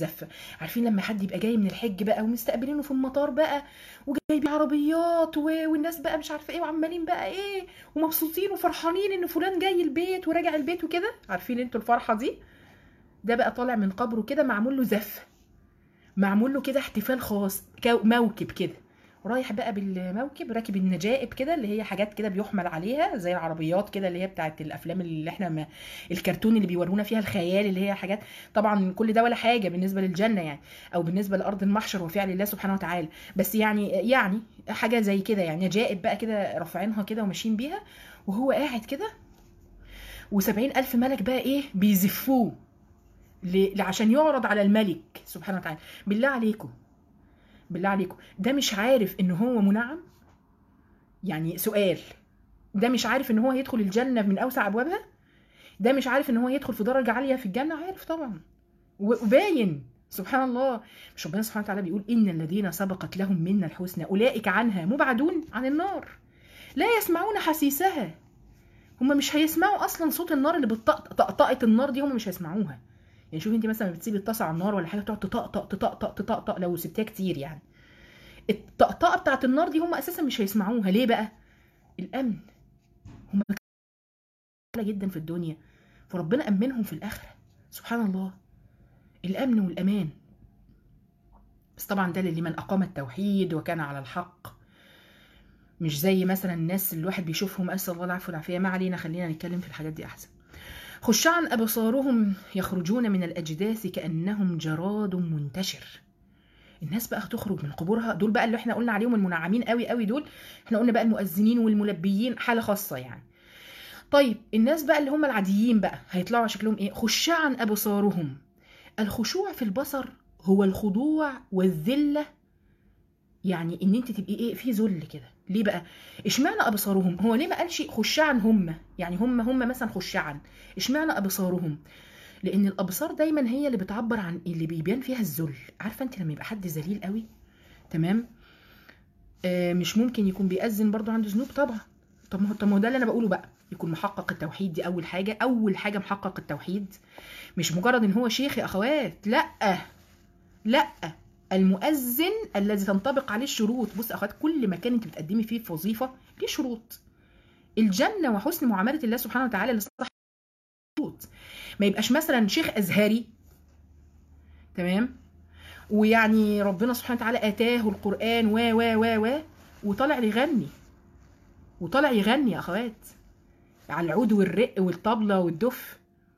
الزفه عارفين لما حد يبقى جاي من الحج بقى ومستقبلينه في المطار بقى وجايبين عربيات و... والناس بقى مش عارفه ايه وعمالين بقى ايه ومبسوطين وفرحانين ان فلان جاي البيت وراجع البيت وكده عارفين انتوا الفرحه دي ده بقى طالع من قبره كده معمول له زفه معمول له كده احتفال خاص كو... موكب كده رايح بقى بالموكب راكب النجائب كده اللي هي حاجات كده بيحمل عليها زي العربيات كده اللي هي بتاعت الافلام اللي احنا ما الكرتون اللي بيورونا فيها الخيال اللي هي حاجات طبعا كل ده ولا حاجه بالنسبه للجنه يعني او بالنسبه لارض المحشر وفعل الله سبحانه وتعالى بس يعني يعني حاجه زي كده يعني نجائب بقى كده رافعينها كده وماشيين بيها وهو قاعد كده وسبعين ألف ملك بقى إيه بيزفوه ل- عشان يعرض على الملك سبحانه وتعالى بالله عليكم بالله عليكم ده مش عارف ان هو منعم يعني سؤال ده مش عارف ان هو هيدخل الجنة من اوسع ابوابها ده مش عارف ان هو يدخل في درجة عالية في الجنة عارف طبعا وباين سبحان الله مش ربنا سبحانه وتعالى بيقول ان الذين سبقت لهم منا الحسنى اولئك عنها مبعدون عن النار لا يسمعون حسيسها هم مش هيسمعوا اصلا صوت النار اللي بتطقطقه النار دي هم مش هيسمعوها يعني شوفي انت مثلا بتسيبي الطاسه على النار ولا حاجه تقعد تطقطق تطقطق تطقطق لو سبتيها كتير يعني الطقطقه بتاعت النار دي هم اساسا مش هيسمعوها ليه بقى الامن هم جدا في الدنيا فربنا امنهم في الاخره سبحان الله الامن والامان بس طبعا ده لمن اقام التوحيد وكان على الحق مش زي مثلا الناس اللي الواحد بيشوفهم اسال الله العفو والعافيه ما علينا خلينا نتكلم في الحاجات دي احسن خشعا أبصارهم يخرجون من الأجداث كأنهم جراد منتشر الناس بقى هتخرج من قبورها دول بقى اللي احنا قلنا عليهم المنعمين قوي قوي دول احنا قلنا بقى المؤذنين والملبيين حالة خاصة يعني طيب الناس بقى اللي هم العاديين بقى هيطلعوا شكلهم ايه خشعا أبصارهم الخشوع في البصر هو الخضوع والذلة يعني ان انت تبقي ايه في ذل كده ليه بقى اشمعنى ابصارهم هو ليه ما قالش خشعا هم يعني هم هم مثلا خشعا اشمعنى ابصارهم لان الابصار دايما هي اللي بتعبر عن اللي بيبان فيها الذل عارفه انت لما يبقى حد ذليل قوي تمام آه مش ممكن يكون بيأذن برضو عنده ذنوب طبعا طب ما هو طب ما هو ده اللي انا بقوله بقى يكون محقق التوحيد دي اول حاجه اول حاجه محقق التوحيد مش مجرد ان هو شيخ يا اخوات لا لا المؤذن الذي تنطبق عليه الشروط بص اخوات كل مكان انت بتقدمي فيه في وظيفه ليه شروط الجنه وحسن معامله الله سبحانه وتعالى لصاحب شروط ما يبقاش مثلا شيخ ازهري تمام ويعني ربنا سبحانه وتعالى اتاه القران و و و و وطالع يغني وطالع يغني يا اخوات على العود والرق والطبله والدف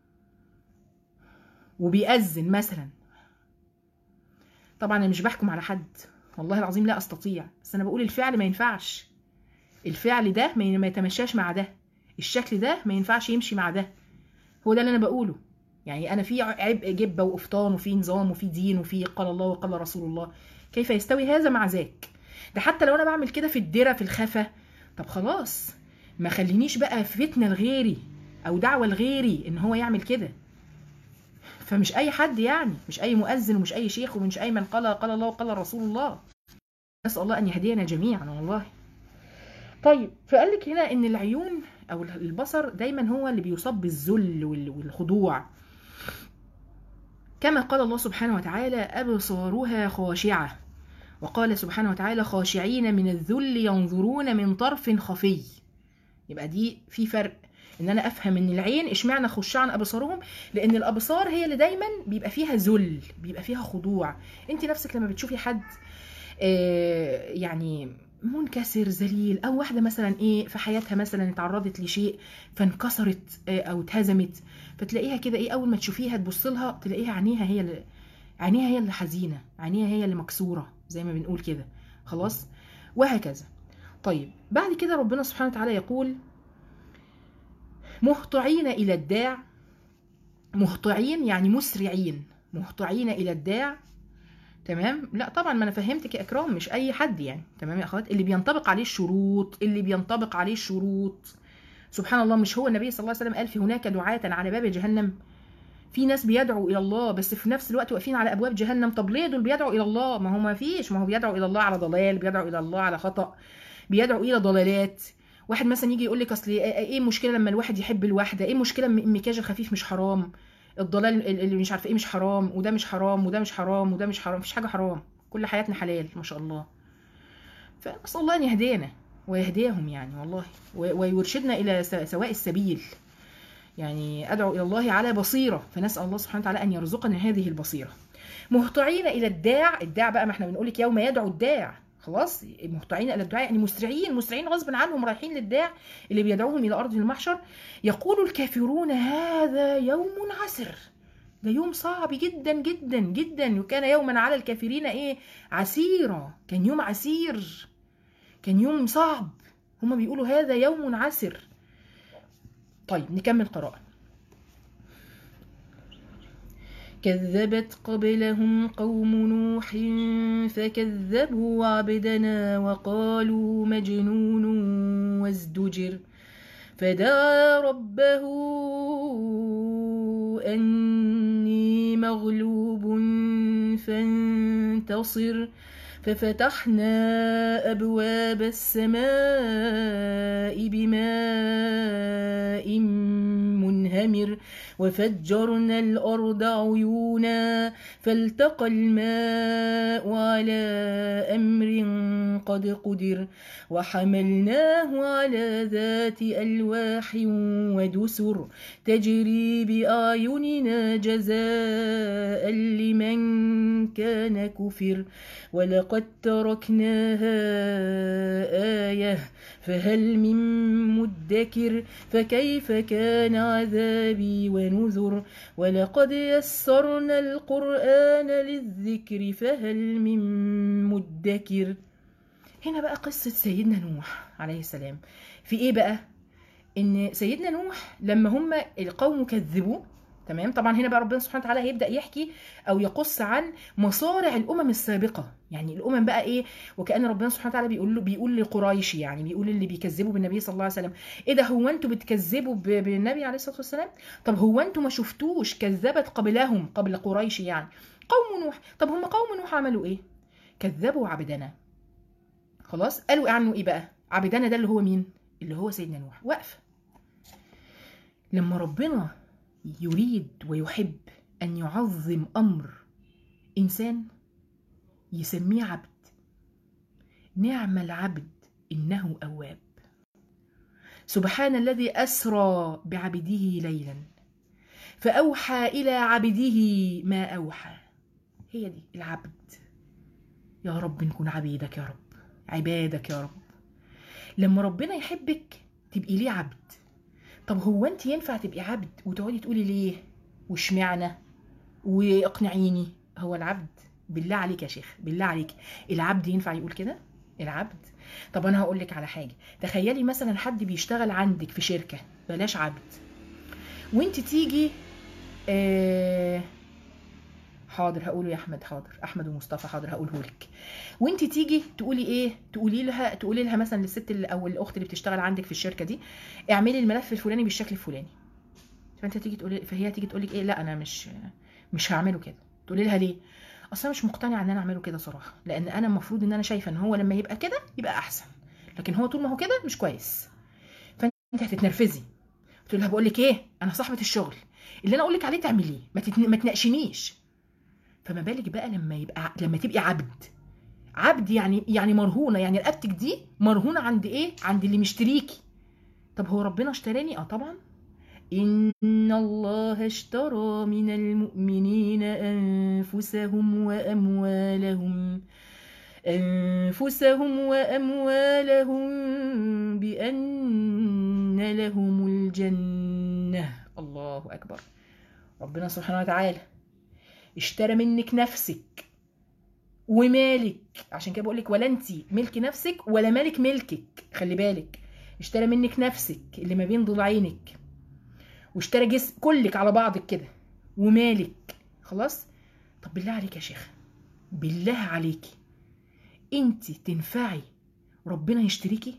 وبيأذن مثلا طبعا انا مش بحكم على حد والله العظيم لا استطيع بس انا بقول الفعل ما ينفعش الفعل ده ما يتمشاش مع ده الشكل ده ما ينفعش يمشي مع ده هو ده اللي انا بقوله يعني انا في عبء جبه وقفطان وفي نظام وفي دين وفي قال الله وقال رسول الله كيف يستوي هذا مع ذاك ده حتى لو انا بعمل كده في الدره في الخفا طب خلاص ما خلينيش بقى فتنه لغيري او دعوه لغيري ان هو يعمل كده فمش اي حد يعني مش اي مؤذن ومش اي شيخ ومش اي من قال قال الله وقال رسول الله نسال الله ان يهدينا جميعا والله طيب فقال لك هنا ان العيون او البصر دايما هو اللي بيصاب بالذل والخضوع كما قال الله سبحانه وتعالى ابصارها خاشعه وقال سبحانه وتعالى خاشعين من الذل ينظرون من طرف خفي يبقى دي في فرق ان انا افهم ان العين اشمعنى خشعن ابصارهم لان الابصار هي اللي دايما بيبقى فيها ذل بيبقى فيها خضوع انت نفسك لما بتشوفي حد آه يعني منكسر ذليل او واحده مثلا ايه في حياتها مثلا اتعرضت لشيء فانكسرت آه او اتهزمت فتلاقيها كده ايه اول ما تشوفيها تبص لها تلاقيها عينيها هي اللي عينيها هي اللي حزينه عينيها هي اللي مكسوره زي ما بنقول كده خلاص وهكذا طيب بعد كده ربنا سبحانه وتعالى يقول مهطعين إلى الداع مهطعين يعني مسرعين مهطعين إلى الداع تمام لا طبعا ما انا فهمتك يا اكرام مش اي حد يعني تمام يا اخوات اللي بينطبق عليه الشروط اللي بينطبق عليه الشروط سبحان الله مش هو النبي صلى الله عليه وسلم قال في هناك دعاة على باب جهنم في ناس بيدعوا الى الله بس في نفس الوقت واقفين على ابواب جهنم طب ليه دول بيدعوا الى الله ما هو ما فيش ما هو بيدعوا الى الله على ضلال بيدعوا الى الله على خطأ بيدعوا الى ضلالات واحد مثلا يجي يقول لك اصل ايه المشكله لما الواحد يحب الواحده ايه المشكله المكياج الخفيف مش حرام الضلال ال- اللي مش عارفه ايه مش حرام وده مش حرام وده مش حرام وده مش حرام مفيش حاجه حرام كل حياتنا حلال ما شاء الله فنسال الله ان يهدينا ويهديهم يعني والله و- ويرشدنا الى س- سواء السبيل يعني ادعو الى الله على بصيره فنسال الله سبحانه وتعالى ان يرزقنا هذه البصيره مهطعين الى الداع الداع بقى ما احنا بنقول لك يوم يدعو الداع خلاص مهطعين الى الدعاء يعني مسرعين مسرعين غصب عنهم رايحين للداع اللي بيدعوهم الى ارض المحشر يقول الكافرون هذا يوم عسر ده يوم صعب جدا جدا جدا وكان يوما على الكافرين ايه عسيرا كان يوم عسير كان يوم صعب هما بيقولوا هذا يوم عسر طيب نكمل قراءة كذبت قبلهم قوم نوح فكذبوا عبدنا وقالوا مجنون وازدجر فدعا ربه أني مغلوب فانتصر ففتحنا أبواب السماء بماء منهمر وفجرنا الأرض عيونا فالتقى الماء على أمر قد قدر وحملناه على ذات ألواح ودسر تجري بأعيننا جزاء لمن كان كفر ولقد تركناها آية فهل من مدكر فكيف كان عذابي ونذر ولقد يسرنا القرآن للذكر فهل من مدكر هنا بقى قصة سيدنا نوح عليه السلام في ايه بقى ان سيدنا نوح لما هم القوم كذبوه تمام طبعا هنا بقى ربنا سبحانه وتعالى هيبدا يحكي او يقص عن مصارع الامم السابقه يعني الامم بقى ايه وكان ربنا سبحانه وتعالى بيقول له بيقول لقريش يعني بيقول اللي بيكذبوا بالنبي صلى الله عليه وسلم ايه ده هو انتوا بتكذبوا ب- بالنبي عليه الصلاه والسلام طب هو انتوا ما شفتوش كذبت قبلهم قبل قريش يعني قوم نوح طب هم قوم نوح عملوا ايه كذبوا عبدنا خلاص قالوا عنه ايه بقى عبدنا ده اللي هو مين اللي هو سيدنا نوح واقفه لما ربنا يريد ويحب ان يعظم امر انسان يسميه عبد نعم العبد انه اواب سبحان الذي اسرى بعبده ليلا فاوحى الى عبده ما اوحى هي دي العبد يا رب نكون عبيدك يا رب عبادك يا رب لما ربنا يحبك تبقي ليه عبد طب هو انت ينفع تبقي عبد وتقعدي تقولي ليه واشمعنى واقنعيني هو العبد بالله عليك يا شيخ بالله عليك العبد ينفع يقول كده العبد طب انا هقول لك على حاجه تخيلي مثلا حد بيشتغل عندك في شركه بلاش عبد وانت تيجي آه حاضر هقوله يا احمد حاضر احمد ومصطفى حاضر هقوله لك وانت تيجي تقولي ايه تقولي لها تقولي لها مثلا للست اللي او الاخت اللي بتشتغل عندك في الشركه دي اعملي الملف الفلاني بالشكل الفلاني فانت تيجي تقولي فهي تيجي تقول لك ايه لا انا مش مش هعمله كده تقولي لها ليه اصلا مش مقتنعه ان انا اعمله كده صراحه لان انا المفروض ان انا شايفه ان هو لما يبقى كده يبقى احسن لكن هو طول ما هو كده مش كويس فانت هتتنرفزي تقول لها بقول لك ايه انا صاحبه الشغل اللي انا اقول لك عليه تعمليه ما, تتن... ما تناقشنيش فما بالك بقى لما يبقى لما تبقي عبد عبد يعني يعني مرهونه يعني رقبتك دي مرهونه عند ايه عند اللي مشتريكي طب هو ربنا اشتراني اه طبعا ان الله اشترى من المؤمنين انفسهم واموالهم انفسهم واموالهم بان لهم الجنه الله اكبر ربنا سبحانه وتعالى اشترى منك نفسك ومالك عشان كده بقول لك ولا انت ملك نفسك ولا مالك ملكك خلي بالك اشترى منك نفسك اللي ما بين ضلعينك واشترى جسم كلك على بعضك كده ومالك خلاص طب بالله عليك يا شيخ بالله عليكي انت تنفعي ربنا يشتريكي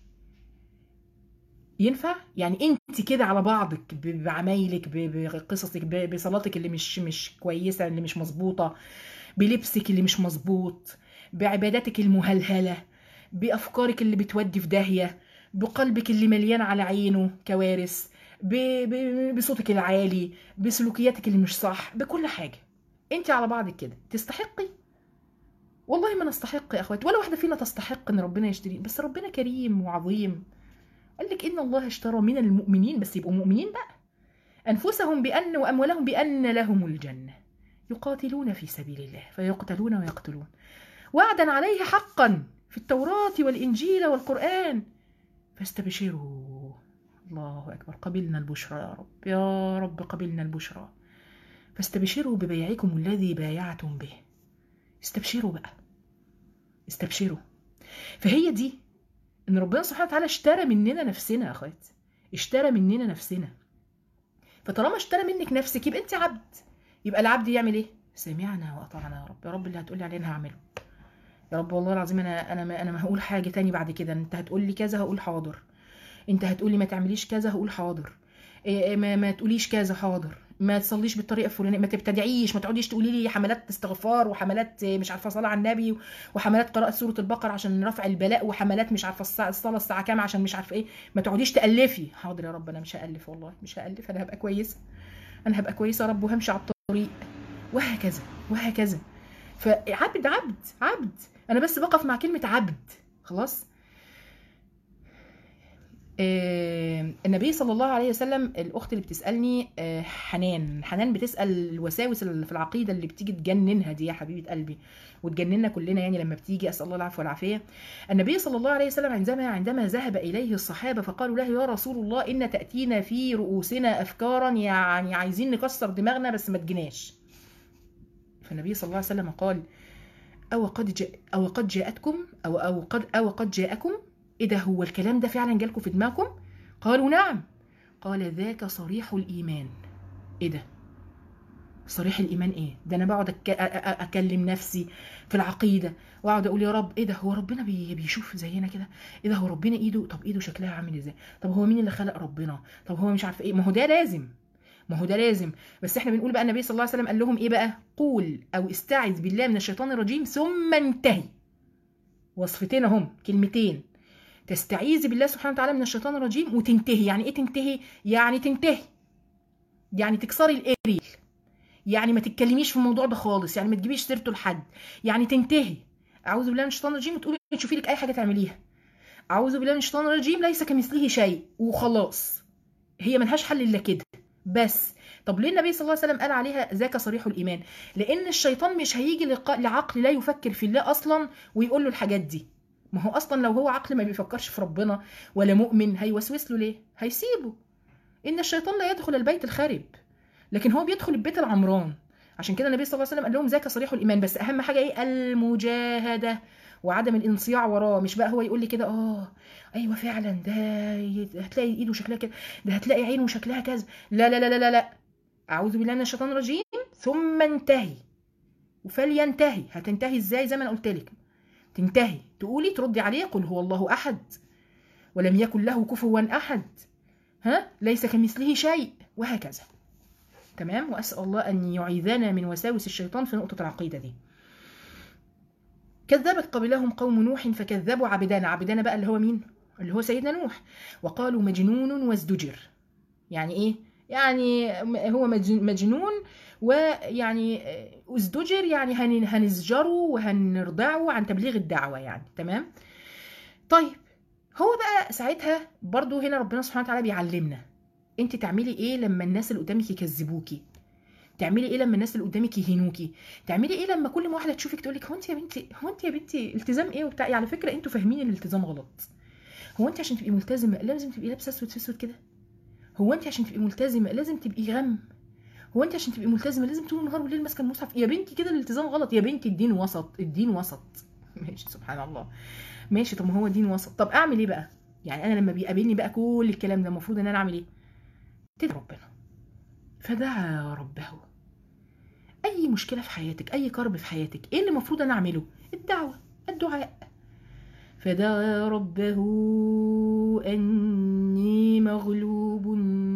ينفع يعني انت كده على بعضك ب- بعمايلك ب- بقصصك ب- بصلاتك اللي مش مش كويسه اللي مش مظبوطه بلبسك اللي مش مظبوط بعباداتك المهلهله بافكارك اللي بتودي في داهيه بقلبك اللي مليان على عينه كوارث ب- ب- بصوتك العالي بسلوكياتك اللي مش صح بكل حاجه انت على بعضك كده تستحقي والله ما نستحق يا اخواتي ولا واحده فينا تستحق ان ربنا يشتري بس ربنا كريم وعظيم قال لك ان الله اشترى من المؤمنين بس يبقوا مؤمنين بقى انفسهم بان واموالهم بان لهم الجنه يقاتلون في سبيل الله فيقتلون ويقتلون وعدا عليه حقا في التوراه والانجيل والقران فاستبشروا الله اكبر قبلنا البشرى يا رب يا رب قبلنا البشرى فاستبشروا ببيعكم الذي بايعتم به استبشروا بقى استبشروا فهي دي ان ربنا سبحانه وتعالى اشترى مننا نفسنا يا اخوات اشترى مننا نفسنا فطالما اشترى منك نفسك يبقى انت عبد يبقى العبد يعمل ايه سمعنا واطعنا يا رب يا رب اللي هتقولي عليه انا هعمله يا رب والله العظيم انا انا ما انا ما هقول حاجه تاني بعد كده انت هتقول لي كذا هقول حاضر انت هتقولي ما تعمليش كذا هقول حاضر إيه إيه ما, ما تقوليش كذا حاضر ما تصليش بالطريقه الفلانيه ما تبتدعيش ما تقعديش تقولي لي حملات استغفار وحملات مش عارفه صلاه على النبي وحملات قراءه سوره البقره عشان رفع البلاء وحملات مش عارفه الص- الصلاه الساعه كام عشان مش عارفه ايه ما تقعديش تالفي حاضر يا رب انا مش هالف والله مش هالف انا هبقى كويسه انا هبقى كويسه يا رب وهمشي على الطريق وهكذا وهكذا فعبد عبد عبد انا بس بقف مع كلمه عبد خلاص آه، النبي صلى الله عليه وسلم الاخت اللي بتسالني آه، حنان حنان بتسال الوساوس اللي في العقيده اللي بتيجي تجننها دي يا حبيبه قلبي وتجننا كلنا يعني لما بتيجي اسال الله العفو والعافيه النبي صلى الله عليه وسلم عندما عندما ذهب اليه الصحابه فقالوا له يا رسول الله ان تاتينا في رؤوسنا افكارا يعني عايزين نكسر دماغنا بس ما تجيناش فالنبي صلى الله عليه وسلم قال أو قد جاء أو قد جاءتكم أو أو قد أو قد جاءكم إيه ده هو الكلام ده فعلا جالكم في دماغكم؟ قالوا نعم قال ذاك صريح الإيمان إيه ده؟ صريح الإيمان إيه؟ ده أنا بقعد أك- أ- أ- أكلم نفسي في العقيدة وأقعد أقول يا رب إيه ده هو ربنا بي- بيشوف زينا كده؟ إيه ده هو ربنا إيده طب إيده شكلها عامل إزاي؟ طب هو مين اللي خلق ربنا؟ طب هو مش عارف إيه؟ ما هو ده لازم ما هو ده لازم بس احنا بنقول بقى النبي صلى الله عليه وسلم قال لهم ايه بقى قول او استعذ بالله من الشيطان الرجيم ثم انتهي وصفتين اهم كلمتين تستعيذ بالله سبحانه وتعالى من الشيطان الرجيم وتنتهي يعني ايه تنتهي يعني تنتهي يعني تكسري الاريل يعني ما تتكلميش في الموضوع ده خالص يعني ما تجيبيش سيرته لحد يعني تنتهي اعوذ بالله من الشيطان الرجيم وتقولي تشوفي لك اي حاجه تعمليها اعوذ بالله من الشيطان الرجيم ليس كمثله شيء وخلاص هي ملهاش حل الا كده بس طب ليه النبي صلى الله عليه وسلم قال عليها ذاك صريح الايمان لان الشيطان مش هيجي لق- لعقل لا يفكر في الله اصلا ويقول له الحاجات دي ما هو اصلا لو هو عقل ما بيفكرش في ربنا ولا مؤمن هيوسوس له ليه هيسيبه ان الشيطان لا يدخل البيت الخارب لكن هو بيدخل البيت العمران عشان كده النبي صلى الله عليه وسلم قال لهم ذاك صريح الايمان بس اهم حاجه ايه المجاهده وعدم الانصياع وراه مش بقى هو يقول لي كده اه ايوه فعلا ده ي- هتلاقي ايده شكلها كده ده هتلاقي عينه شكلها كذا لا لا لا لا لا, لا. اعوذ بالله من الشيطان الرجيم ثم انتهي وفلينتهي هتنتهي ازاي زي ما انا قلت لك تنتهي تقولي تردي عليه قل هو الله احد ولم يكن له كفوا احد ها ليس كمثله شيء وهكذا تمام واسال الله ان يعيذنا من وساوس الشيطان في نقطه العقيده دي كذبت قبلهم قوم نوح فكذبوا عبدانا عبدانا بقى اللي هو مين اللي هو سيدنا نوح وقالوا مجنون وازدجر يعني ايه يعني هو مج- مجنون ويعني ازدجر يعني هن- هنزجره وهنرضعه عن تبليغ الدعوة يعني تمام طيب هو بقى ساعتها برضو هنا ربنا سبحانه وتعالى بيعلمنا انت تعملي ايه لما الناس اللي قدامك يكذبوكي تعملي ايه لما الناس اللي قدامك يهينوكي تعملي ايه لما كل ما واحده تشوفك تقولك هو انت يا بنتي هو انت يا بنتي التزام ايه وبتاع على فكره انتوا فاهمين الالتزام غلط هو انت عشان تبقي ملتزمه لازم تبقي لابسه اسود في اسود كده هو انت عشان تبقي ملتزمه لازم تبقي غم هو انت عشان تبقي ملتزمه لازم طول النهار والليل ماسكه المصحف يا بنتي كده الالتزام غلط يا بنتي الدين وسط الدين وسط ماشي سبحان الله ماشي طب ما هو دين وسط طب اعمل ايه بقى يعني انا لما بيقابلني بقى كل الكلام ده المفروض ان انا اعمل ايه تدعي ربنا فدعا ربه اي مشكله في حياتك اي كرب في حياتك ايه اللي المفروض انا اعمله الدعوه الدعاء فدعا ربه اني مغلوب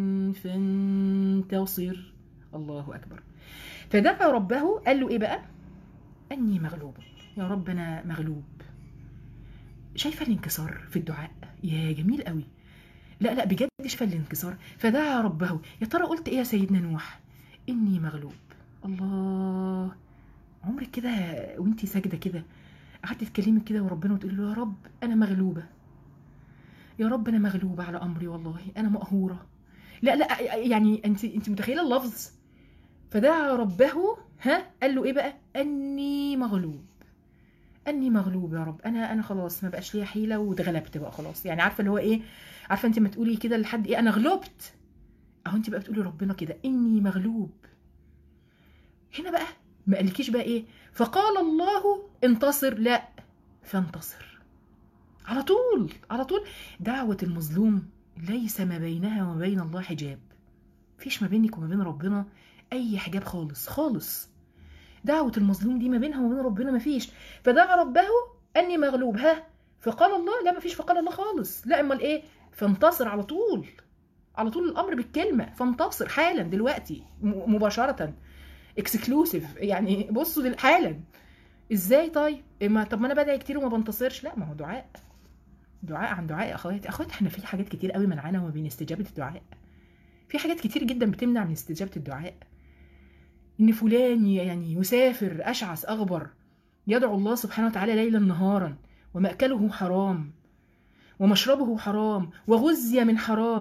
فانتصر الله اكبر فدعا ربه قال له ايه بقى اني مغلوب يا رب انا مغلوب شايفه الانكسار في الدعاء يا جميل قوي لا لا بجد شفى الانكسار فدعا ربه يا ترى قلت ايه يا سيدنا نوح اني مغلوب الله عمرك كده وانتي ساجده كده قعدتي تكلمي كده وربنا وتقولي له يا رب انا مغلوبه يا رب انا مغلوبه على امري والله انا مقهوره لا لا يعني انت انت متخيله اللفظ فدعا ربه ها قال له ايه بقى اني مغلوب اني مغلوب يا رب انا انا خلاص ما بقاش ليا حيله واتغلبت بقى خلاص يعني عارفه اللي هو ايه عارفه انت ما تقولي كده لحد ايه انا غلبت اهو انت بقى بتقولي ربنا كده اني مغلوب هنا بقى ما قالكيش بقى ايه فقال الله انتصر لا فانتصر على طول على طول دعوة المظلوم ليس ما بينها وما بين الله حجاب فيش ما بينك وما بين ربنا اي حجاب خالص خالص دعوة المظلوم دي ما بينها وما بين ربنا ما فيش فدعا ربه اني مغلوب ها فقال الله لا ما فيش فقال الله خالص لا امال ايه فانتصر على طول على طول الامر بالكلمه فانتصر حالا دلوقتي م- مباشره اكسكلوسيف يعني بصوا دل- حالا ازاي طيب إيه ما طب ما انا بدعي كتير وما بنتصرش لا ما هو دعاء دعاء عن دعاء يا اخواتي اخواتي احنا في حاجات كتير قوي منعانا وما بين استجابه الدعاء في حاجات كتير جدا بتمنع من استجابه الدعاء ان فلان يعني يسافر اشعث اغبر يدعو الله سبحانه وتعالى ليلا نهارا ومأكله حرام ومشربه حرام وغذي من حرام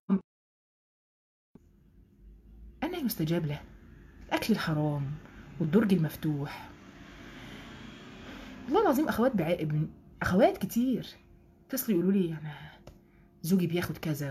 أنا يستجاب له الأكل الحرام والدرج المفتوح والله العظيم أخوات بعائب أخوات كتير اتصلوا يقولوا لي أنا زوجي بياخد كذا